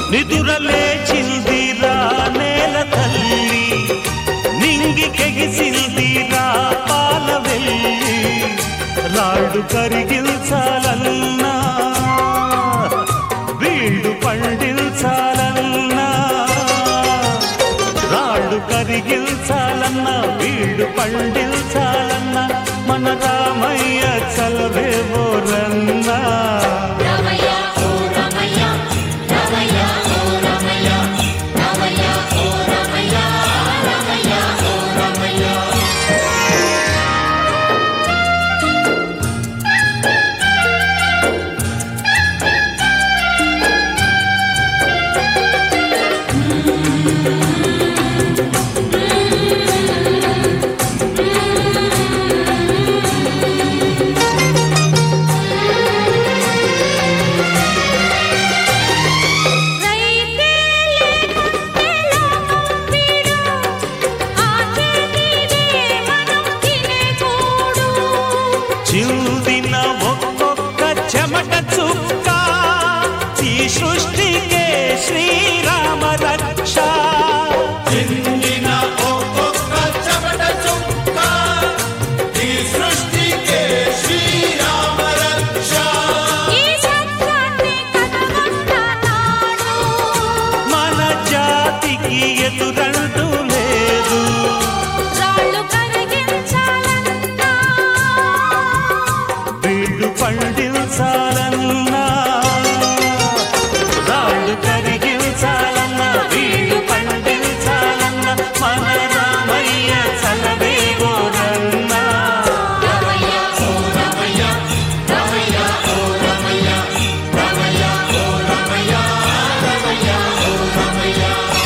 నిదుర లేచింది రా నేల తల్లి నింగి కెగిసింది రా పాల వెళ్ళి రాళ్ళు కరిగించాలన్నా వీళ్ళు పండించాలన్నా రాళ్ళు కరిగించాలన్నా వీళ్ళు పండించాలన్నా మన రామయ్య చలవేవోరన్నా రమయ్య ఓ రమయ్య రమయ్య ఓ రమయ్య రమయ్య ఓ రమయ్య రమయ్య ఓ రమయ్య రైతే లేకుంటే లోకం వీడు ఆచేతిదే మనం తినే కూడు చిందిన ఒక్కొక్క చెమట చుక్క ఈ సృష్టికే శ్రీరామ రక్ష చిందిన ఒక్కొక్క చెమట చుక్క ఈ సృష్టికే శ్రీరామ రక్ష ఈ సత్యాన్ని కనుగొంటాడు మన జాతికి ఎదురంటూ లేదు రాళ్ళు కరిగించాలన్నా వీళ్ళు పండించాలన్నా రాళ్ళు కరిగించాలన్నా వీళ్ళు పండించాలన్నా మన రామయ్య చలవేగోరన్నా రమయ్య ఓ రమయ్య రమయ్య ఓ రమయ్య రమయ్య ఓ రమయ్య రమయ్య ఓ రమయ్య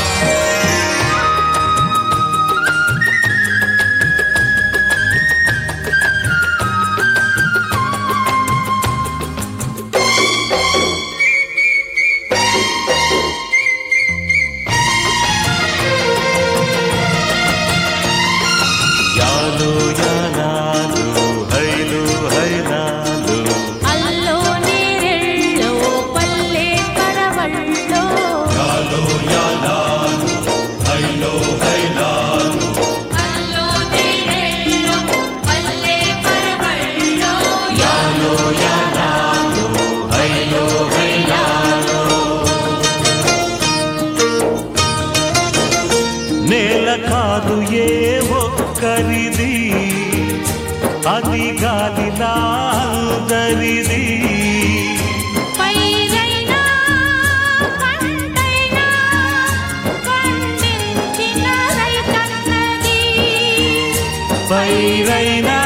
యాలు యాలాలు హైలు హైలాలు అల్లో నీరెళ్ళో పల్లె కరవళ్ళో యాలో యాలాలు హైలో హైలాలు అల్లో నీరెళ్ళో పల్లె కరవళ్ళో యాలు యాలాలు హైలు హైలాలు నేల కాదు ఏ ఒక్కరిది అది గాలిలా అందరిది పైరైనా పంటైనా పండించిన రైతన్నది పైరైనా